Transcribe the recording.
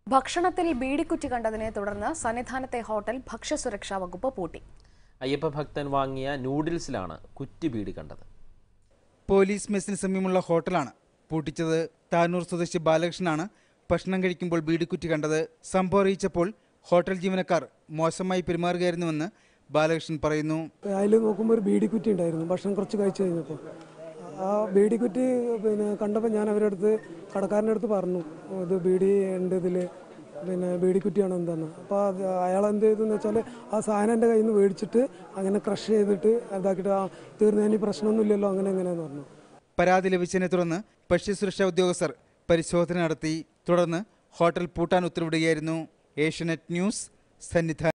ഭക്ഷണത്തിൽ ബീഡിക്കുറ്റി കണ്ടതിനെ തുടർന്ന് സന്നിധാനത്തെ ഹോട്ടൽ ഭക്ഷ്യസുരക്ഷാ വകുപ്പ് പൂട്ടി അയ്യപ്പ ഭക്തൻ വാങ്ങിയ നൂഡിൽസിലാണ് കുറ്റി ബീഡി കണ്ടത് പോലീസ് മെസ്സിന് സമീപമുള്ള ഹോട്ടലാണ് പൂട്ടിച്ചത് താനൂർ സ്വദേശി ബാലകൃഷ്ണനാണ് ഭക്ഷണം കഴിക്കുമ്പോൾ ബീഡിക്കുറ്റി കണ്ടത് സംഭവം അറിയിച്ചപ്പോൾ ഹോട്ടൽ ജീവനക്കാർ മോശമായി പെരുമാറുകയായിരുന്നുവെന്ന് ബാലകൃഷ്ണൻ പറയുന്നു അതിൽ നോക്കുമ്പോൾ ഒരു ബീഡിക്കുറ്റി ഉണ്ടായിരുന്നു ഭക്ഷണം കുറച്ച് കഴിച്ചു കഴിഞ്ഞപ്പോൾ ആ ബീഡിക്കുറ്റി പിന്നെ കണ്ടപ്പോൾ ഞാൻ അവരുടെ അടുത്ത് കടക്കാരൻ്റെ അടുത്ത് പറഞ്ഞു ഇത് ബീഡി ഉണ്ട് ഇതിൽ പിന്നെ ബീഡിക്കുറ്റിയാണ് എന്താന്ന് അപ്പോൾ അത് അയാൾ എന്ത് ചെയ്തെന്ന് വെച്ചാൽ ആ സാധനം എൻ്റെ കയ്യിൽ നിന്ന് മേടിച്ചിട്ട് അങ്ങനെ ക്രഷ് ചെയ്തിട്ട് ഇതാക്കിയിട്ട് ആ തീർന്നതിന് പ്രശ്നമൊന്നുമില്ലല്ലോ അങ്ങനെ എങ്ങനെയാന്ന് പറഞ്ഞു പരാതി ലഭിച്ചതിനെ തുടർന്ന് ഭക്ഷ്യസുരക്ഷാ ഉദ്യോഗസ്ഥർ പരിശോധന നടത്തി തുടർന്ന് ഹോട്ടൽ പൂട്ടാൻ ഉത്തരവിടുകയായിരുന്നു ഏഷ്യനെറ്റ് ന്യൂസ് സന്നിധാനം